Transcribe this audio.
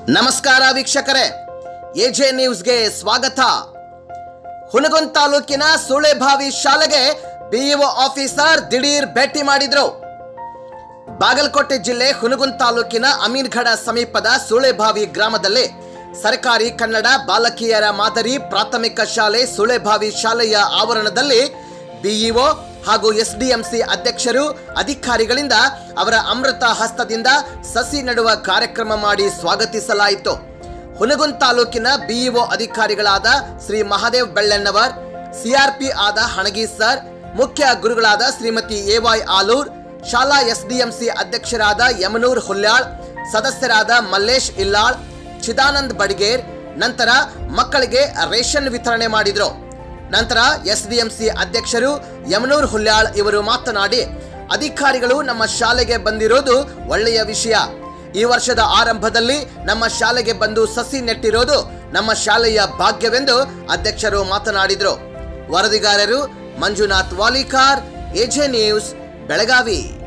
ನಮಸ್ಕಾರ ವೀಕ್ಷಕರೇ ಎಜೆ ನ್ಯೂಸ್ಗೆ ಸ್ವಾಗತ ಹುನಗುಂದ್ ತಾಲೂಕಿನ ಸುಳೆಭಾವಿ ಶಾಲೆಗೆ ಬಿಇಒ ಆಫೀಸರ್ ದಿಢೀರ್ ಭೇಟಿ ಮಾಡಿದ್ರು ಬಾಗಲಕೋಟೆ ಜಿಲ್ಲೆ ಹುನಗುಂದ್ ತಾಲೂಕಿನ ಅಮೀನ್ಗಢ ಸಮೀಪದ ಸುಳೆಭಾವಿ ಗ್ರಾಮದಲ್ಲಿ ಸರ್ಕಾರಿ ಕನ್ನಡ ಬಾಲಕಿಯರ ಮಾದರಿ ಪ್ರಾಥಮಿಕ ಶಾಲೆ ಸುಳೆಭಾವಿ ಶಾಲೆಯ ಆವರಣದಲ್ಲಿ ಬಿಇಒ ಹಾಗೂ ಎಸ್ಡಿಎಂಸಿ ಅಧ್ಯಕ್ಷರು ಅಧಿಕಾರಿಗಳಿಂದ ಅವರ ಅಮೃತ ಹಸ್ತದಿಂದ ಸಸಿ ನೆಡುವ ಕಾರ್ಯಕ್ರಮ ಮಾಡಿ ಸ್ವಾಗತಿಸಲಾಯಿತು ಹುನಗುಂದ್ ತಾಲೂಕಿನ ಬಿಇಒ ಅಧಿಕಾರಿಗಳಾದ ಶ್ರೀ ಮಹಾದೇವ್ ಬೆಳ್ಳಣ್ಣವರ್ ಸಿಆರ್ಪಿ ಆದ ಹಣಗಿ ಸರ್ ಮುಖ್ಯ ಗುರುಗಳಾದ ಶ್ರೀಮತಿ ಎವೈ ಆಲೂರ್ ಶಾಲಾ ಎಸ್ಡಿಎಂಸಿ ಅಧ್ಯಕ್ಷರಾದ ಯಮನೂರ್ ಹುಲ್ಯಾಳ್ ಸದಸ್ಯರಾದ ಮಲ್ಲೇಶ್ ಇಲ್ಲಾಳ್ ಚಿದಾನಂದ್ ಬಡಿಗೇರ್ ನಂತರ ಮಕ್ಕಳಿಗೆ ರೇಷನ್ ವಿತರಣೆ ಮಾಡಿದ್ರು ನಂತರ ಎಸ್ಡಿಎಂಸಿ ಅಧ್ಯಕ್ಷರು ಯಮನೂರ್ ಹುಲ್ಯಾಳ್ ಇವರು ಮಾತನಾಡಿ ಅಧಿಕಾರಿಗಳು ನಮ್ಮ ಶಾಲೆಗೆ ಬಂದಿರೋದು ಒಳ್ಳೆಯ ವಿಷಯ ಈ ವರ್ಷದ ಆರಂಭದಲ್ಲಿ ನಮ್ಮ ಶಾಲೆಗೆ ಬಂದು ಸಸಿ ನೆಟ್ಟಿರೋದು ನಮ್ಮ ಶಾಲೆಯ ಭಾಗ್ಯವೆಂದು ಅಧ್ಯಕ್ಷರು ಮಾತನಾಡಿದರು ವರದಿಗಾರರು ಮಂಜುನಾಥ್ ವಾಲಿಕಾರ್ ಎಜೆ ನ್ಯೂಸ್ ಬೆಳಗಾವಿ